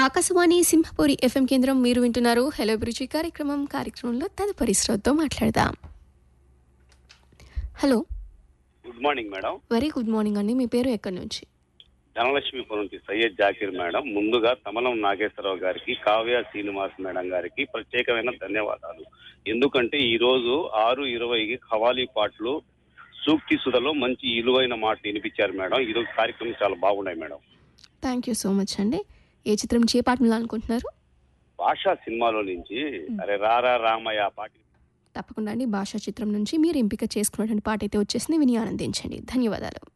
Akashvani Simhapuri FM కేంద్రం మీరు వింటున్నారు హలో అభిరుచి కార్యక్రమం కార్యక్రమంలో తదుపరి శ్రోతతో మాట్లాడదాం hello good morning madam very good morning అండి మీ పేరు ఎక్కడి నుంచి ధనలక్ష్మీపురం నుంచి సయ్యద్ జాకీర్ మేడం ముందుగా తమలం నాగేశ్వరరావు గారికి కావ్య శ్రీనివాస్ మేడం గారికి ప్రత్యేకమైన ధన్యవాదాలు ఎందుకంటే ఈ రోజు ఆరు ఇరవైకి ఖవాలీ పాటలు సూక్తి సుధలో మంచి ఇలువైన మాట వినిపించారు మేడం ఈరోజు కార్యక్రమం చాలా బాగున్నాయి madam thank you so much అండి ఏ చిత్రం నుంచి ఏ పాట వినాలనుకుంటున్నారు భాషా సినిమాలో నుంచి అరే రారా రామయ్య ఆ పాట తప్పకుండా అండి భాషా చిత్రం నుంచి మీరు ఎంపిక చేసుకున్నటువంటి పాట అయితే వచ్చేసింది విని ఆనందించండి ధన్యవాదాలు